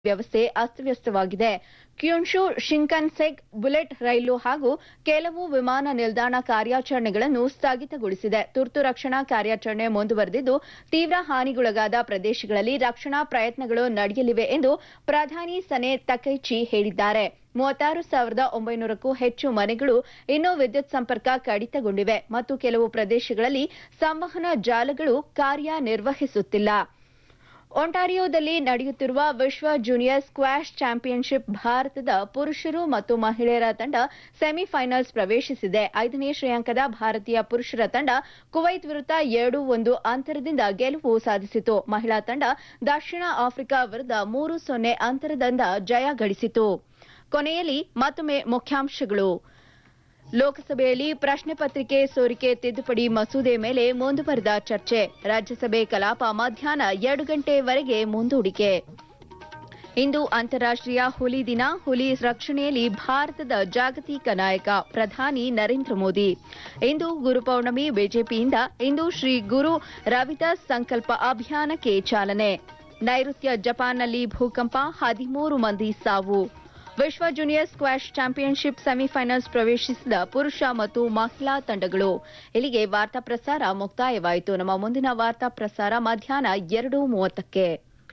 ವ್ಯವಸ್ಥೆ ಅಸ್ತವ್ಯಸ್ತವಾಗಿದೆ ಕ್ಯುನ್ಶು ಶಿಂಕನ್ಸೆಗ್ ಬುಲೆಟ್ ರೈಲು ಹಾಗೂ ಕೆಲವು ವಿಮಾನ ನಿಲ್ದಾಣ ಕಾರ್ಯಾಚರಣೆಗಳನ್ನು ಸ್ಥಗಿತಗೊಳಿಸಿದೆ ತುರ್ತು ರಕ್ಷಣಾ ಕಾರ್ಯಾಚರಣೆ ಮುಂದುವರೆದಿದ್ದು ತೀವ್ರ ಹಾನಿಗೊಳಗಾದ ಪ್ರದೇಶಗಳಲ್ಲಿ ರಕ್ಷಣಾ ಪ್ರಯತ್ನಗಳು ನಡೆಯಲಿವೆ ಎಂದು ಪ್ರಧಾನಿ ಸನೆ ತಕೈಚಿ ಹೇಳಿದ್ದಾರೆ ಮೂವತ್ತಾರು ಸಾವಿರದ ಒಂಬೈನೂರಕ್ಕೂ ಹೆಚ್ಚು ಮನೆಗಳು ಇನ್ನೂ ವಿದ್ಯುತ್ ಸಂಪರ್ಕ ಕಡಿತಗೊಂಡಿವೆ ಮತ್ತು ಕೆಲವು ಪ್ರದೇಶಗಳಲ್ಲಿ ಸಂವಹನ ಜಾಲಗಳು ಕಾರ್ಯನಿರ್ವಹಿಸುತ್ತಿಲ್ಲ ಒಂಟಾರಿಯೋದಲ್ಲಿ ನಡೆಯುತ್ತಿರುವ ವಿಶ್ವ ಜೂನಿಯರ್ ಸ್ಕ್ವಾಷ್ ಚಾಂಪಿಯನ್ಶಿಪ್ ಭಾರತದ ಪುರುಷರು ಮತ್ತು ಮಹಿಳೆಯರ ತಂಡ ಸೆಮಿಫೈನಲ್ಸ್ ಪ್ರವೇಶಿಸಿದೆ ಐದನೇ ಶ್ರೇಯಾಂಕದ ಭಾರತೀಯ ಪುರುಷರ ತಂಡ ಕುವೈತ್ ವಿರುದ್ಧ ಎರಡು ಒಂದು ಅಂತರದಿಂದ ಗೆಲುವು ಸಾಧಿಸಿತು ಮಹಿಳಾ ತಂಡ ದಕ್ಷಿಣ ಆಫ್ರಿಕಾ ವಿರುದ್ಧ ಮೂರು ಸೊನ್ನೆ ಅಂತರದಿಂದ ಜಯ ಗಳಿಸಿತು ಕೊನೆಯಲ್ಲಿ ಮತ್ತೊಮ್ಮೆ ಮುಖ್ಯಾಂಶಗಳು ಲೋಕಸಭೆಯಲ್ಲಿ ಪ್ರಶ್ನೆ ಪತ್ರಿಕೆ ಸೋರಿಕೆ ತಿದ್ದುಪಡಿ ಮಸೂದೆ ಮೇಲೆ ಮುಂದುವರೆದ ಚರ್ಚೆ ರಾಜ್ಯಸಭೆ ಕಲಾಪ ಮಧ್ಯಾಹ್ನ ಎರಡು ಗಂಟೆವರೆಗೆ ಮುಂದೂಡಿಕೆ ಇಂದು ಅಂತಾರಾಷ್ಟೀಯ ಹುಲಿ ದಿನ ಹುಲಿ ರಕ್ಷಣೆಯಲ್ಲಿ ಭಾರತದ ಜಾಗತಿಕ ನಾಯಕ ಪ್ರಧಾನಿ ನರೇಂದ್ರ ಮೋದಿ ಇಂದು ಗುರುಪೌರ್ಣಮಿ ಬಿಜೆಪಿಯಿಂದ ಇಂದು ಶ್ರೀ ಗುರು ರವಿದಾಸ್ ಸಂಕಲ್ಪ ಅಭಿಯಾನಕ್ಕೆ ಚಾಲನೆ ನೈಋತ್ಯ ಜಪಾನ್ನಲ್ಲಿ ಭೂಕಂಪ ಹದಿಮೂರು ಮಂದಿ ಸಾವು ವಿಶ್ವ ಜೂನಿಯರ್ ಸ್ಕ್ವಾಷ್ ಚಾಂಪಿಯನ್ಶಿಪ್ ಸೆಮಿಫೈನಲ್ಸ್ ಪ್ರವೇಶಿಸಿದ ಪುರುಷ ಮತ್ತು ಮಹಿಳಾ ತಂಡಗಳು ಇಲ್ಲಿಗೆ ವಾರ್ತಾ ಪ್ರಸಾರ ಮುಕ್ತಾಯವಾಯಿತು ನಮ್ಮ ಮುಂದಿನ ವಾರ್ತಾ ಪ್ರಸಾರ ಮಧ್ಯಾಹ್ನ ಎರಡು ಮೂವತ್ತಕ್ಕೆ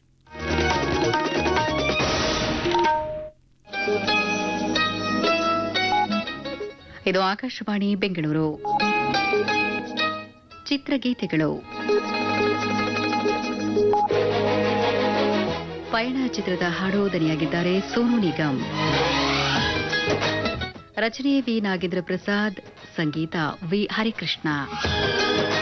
ಇದು ಆಕಾಶವಾಣಿ ಬೆಂಗಳೂರು ಚಿತ್ರಗೀತೆಗಳು ಪಯಣ ಚಿತ್ರದ ಹಾಡು ದನಿಯಾಗಿದ್ದಾರೆ ಸೋನು ನಿಗಮ್ ರಚನೆ ವಿ ನಾಗೇಂದ್ರ ಪ್ರಸಾದ್ ಸಂಗೀತ ವಿ ಹರಿಕೃಷ್ಣ